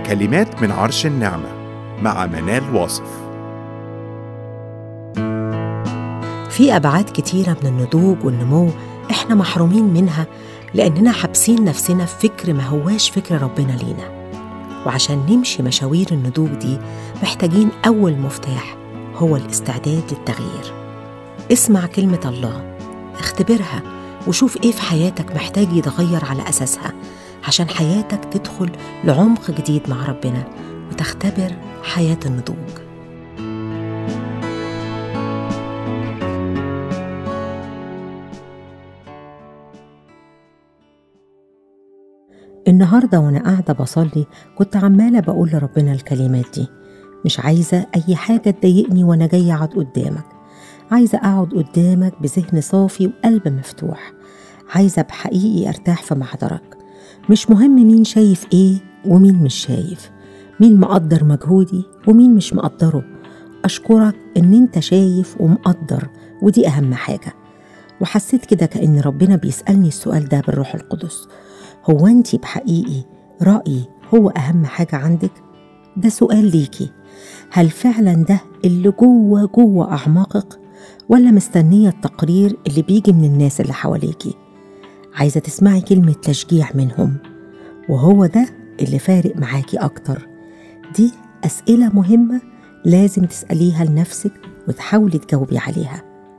كلمات من عرش النعمة مع منال واصف في أبعاد كتيرة من النضوج والنمو إحنا محرومين منها لأننا حابسين نفسنا في فكر ما هواش فكر ربنا لينا وعشان نمشي مشاوير النضوج دي محتاجين أول مفتاح هو الاستعداد للتغيير اسمع كلمة الله اختبرها وشوف ايه في حياتك محتاج يتغير على أساسها عشان حياتك تدخل لعمق جديد مع ربنا وتختبر حياة النضوج النهاردة وأنا قاعدة بصلي كنت عمالة بقول لربنا الكلمات دي مش عايزة أي حاجة تضايقني وأنا جاية أقعد قدامك عايزة أقعد قدامك بذهن صافي وقلب مفتوح عايزة بحقيقي أرتاح في محضرك مش مهم مين شايف إيه ومين مش شايف مين مقدر مجهودي ومين مش مقدره أشكرك إن أنت شايف ومقدر ودي أهم حاجة وحسيت كده كأن ربنا بيسألني السؤال ده بالروح القدس هو أنت بحقيقي رأيي هو أهم حاجة عندك؟ ده سؤال ليكي هل فعلا ده اللي جوه جوه أعماقك ولا مستنية التقرير اللي بيجي من الناس اللي حواليكي عايزة تسمعي كلمة تشجيع منهم وهو ده اللي فارق معاكي أكتر دي أسئلة مهمة لازم تسأليها لنفسك وتحاولي تجاوبي عليها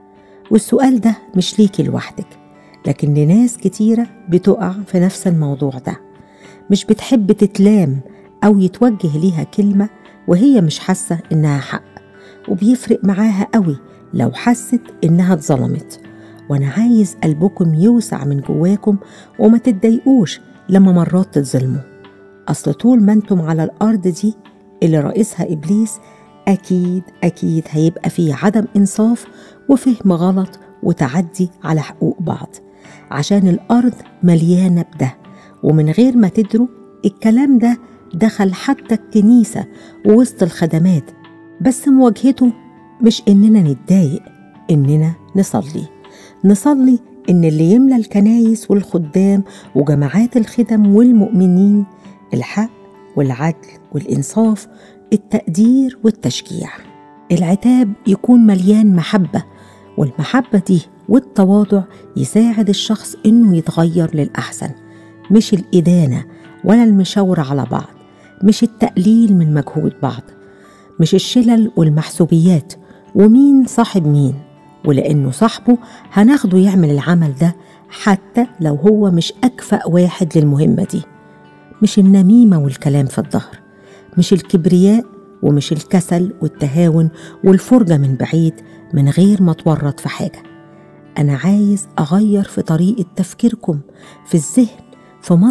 والسؤال ده مش ليكي لوحدك لكن لناس كتيرة بتقع في نفس الموضوع ده مش بتحب تتلام أو يتوجه ليها كلمة وهي مش حاسة إنها حق وبيفرق معاها قوي لو حست إنها اتظلمت وأنا عايز قلبكم يوسع من جواكم وما تتضايقوش لما مرات تتظلموا أصل طول ما انتم على الأرض دي اللي رئيسها إبليس أكيد أكيد هيبقى فيه عدم إنصاف وفهم غلط وتعدي على حقوق بعض عشان الأرض مليانة بده ومن غير ما تدروا الكلام ده دخل حتى الكنيسة ووسط الخدمات بس مواجهته مش إننا نتضايق إننا نصلي نصلي إن اللي يملى الكنايس والخدام وجماعات الخدم والمؤمنين الحق والعدل والإنصاف التقدير والتشجيع العتاب يكون مليان محبة والمحبة دي والتواضع يساعد الشخص إنه يتغير للأحسن مش الإدانة ولا المشاورة على بعض مش التقليل من مجهود بعض مش الشلل والمحسوبيات ومين صاحب مين ولأنه صاحبه هناخده يعمل العمل ده حتى لو هو مش أكفأ واحد للمهمة دي مش النميمة والكلام في الظهر مش الكبرياء ومش الكسل والتهاون والفرجة من بعيد من غير ما تورط في حاجة أنا عايز أغير في طريقة تفكيركم في الذهن في